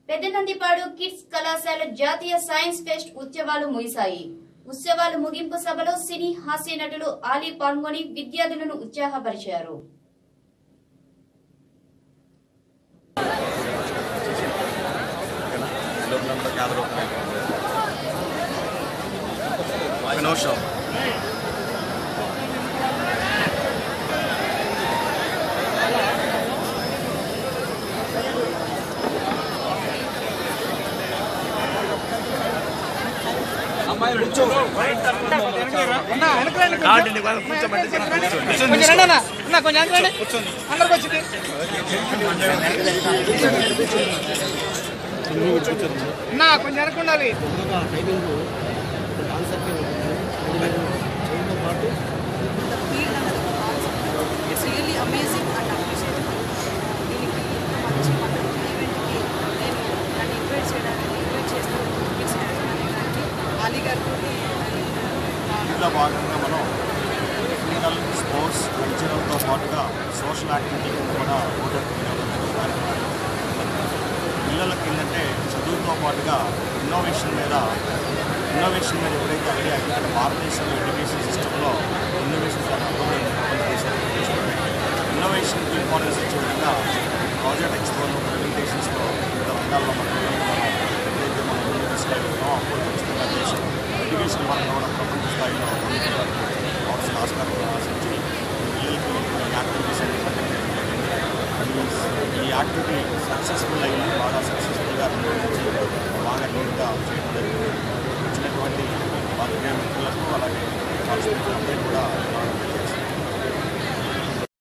పెద్దనందిపాడు kids కళాశాల జాతీయ science pest ఉత్సవాలు ముగిశాయి ఉత్సవాలు ముగింపు సభలో సినీ హాస్య నటులు ఆలీ పాల్గొని విద్యార్థులను ఉత్సాహపరిచారు లోపలంతా గ్యాదర్ అవుతున్నాయి ఒక నిమిషం కాదండి వాళ్ళు కూర్చోమంటే కూర్చోండి కొంచెం రండి అన్న అన్న కొంచెం వెనక్కి రండి అందరికి వచ్చింది అన్న కొంచెం వెనక్కి ఉండాలి it's really amazing and appreciate దీనికి మంచి మద్దతు ఈవెంట్కి నేను నన్ను ఇన్వైట్ చేయడానికి ఇన్వైట్ చేస్తూ కిడ్స్ అనేదానికి అలీ గారితో దీంట్లో భాగంగా మనం క్రీడల్ స్పోర్ట్స్ కల్చరల్తో పాటుగా సోషల్ యాక్టివిటీ కింద కూడా ఓటర్ కార్యక్రమాలు పిల్లలకి ఏంటంటే చదువుతో పాటుగా ఇన్నోవేషన్ మీద ఇన్నోవేషన్ మీద ఎప్పుడైతే ఐడియా ఎందుకంటే భారతదేశంలో ఎడ్యుకేషన్ సిస్టంలో ఇన్నోవేషన్ చాలా ఇన్నోవేషన్కి ఇంపార్టెన్స్ ఇచ్చే విధంగా ప్రాజెక్ట్ ఎక్స్పోలో ప్రజెంటేషన్స్లో వివిధ రంగాల్లో మన పిల్లలు మనం ఏదైతే మనం ముందుకు తీసుకెళ్తున్నామో అప్పుడు ఖచ్చితంగా దేశం ఎడ్యుకేషన్ పరంగా కూడా ప్రపంచ స్థాయిలో కావాల్సిన ఆస్కారం ఆశించి పిల్లలకి ఈ యాక్టివిటీస్ అన్ని కండక్ట్ ఈ యాక్టివిటీ సక్సెస్ఫుల్ అయ్యి బాగా సక్సెస్ఫుల్గా నిర్వహించి బాగా నీట్గా చేయడం జరిగింది వచ్చినటువంటి పాత్రికేయ మిత్రులకు అలాగే పార్టిసిపేట్ అందరికీ కూడా బాగా